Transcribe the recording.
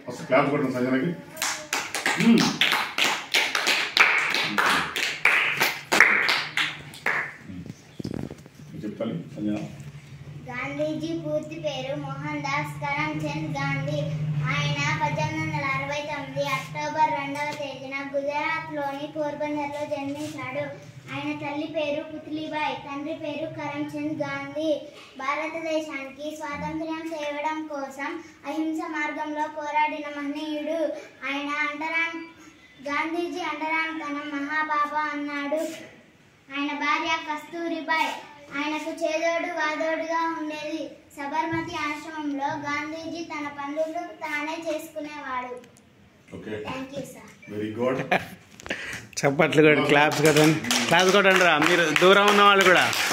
First clap కొట్టండి సంజనకి మ్మ్. మ్మ్. చెప్పాలి సంజన గాంధీజీ పూర్తి పేరు మోహన్ దాస్ కరమ్చంద్ గాంధీ ఆయన పద్దెనిమిది వందల అరవై తొమ్మిది అక్టోబర్ రెండవ తేదీన గుజరాత్లోని పోర్బందర్లో జన్మించాడు ఆయన తల్లి పేరు పుత్లీబాయ్ తండ్రి పేరు కరమ్చంద్ గాంధీ భారతదేశానికి స్వాతంత్ర్యం తేవడం కోసం అహింస మార్గంలో పోరాడిన మహనీయుడు ఆయన అంటరాన్ గాంధీజీ అంటరానితనం మహాబాబా అన్నాడు ఆయన భార్య కస్తూరిబాయ్ ఆయనకు చేదోడు వాదోడుగా ఉండేది సబర్మతి ఆశ్రమంలో గాంధీజీ తన పనులు తానే చేసుకునేవాడు okay thank you sir very good చప్పట్లు కొట్టి క్లాప్స్ కొట్టండి క్లాప్స్ కొట్టండి రా మీరు దూరం ఉన్న వాళ్ళు కూడా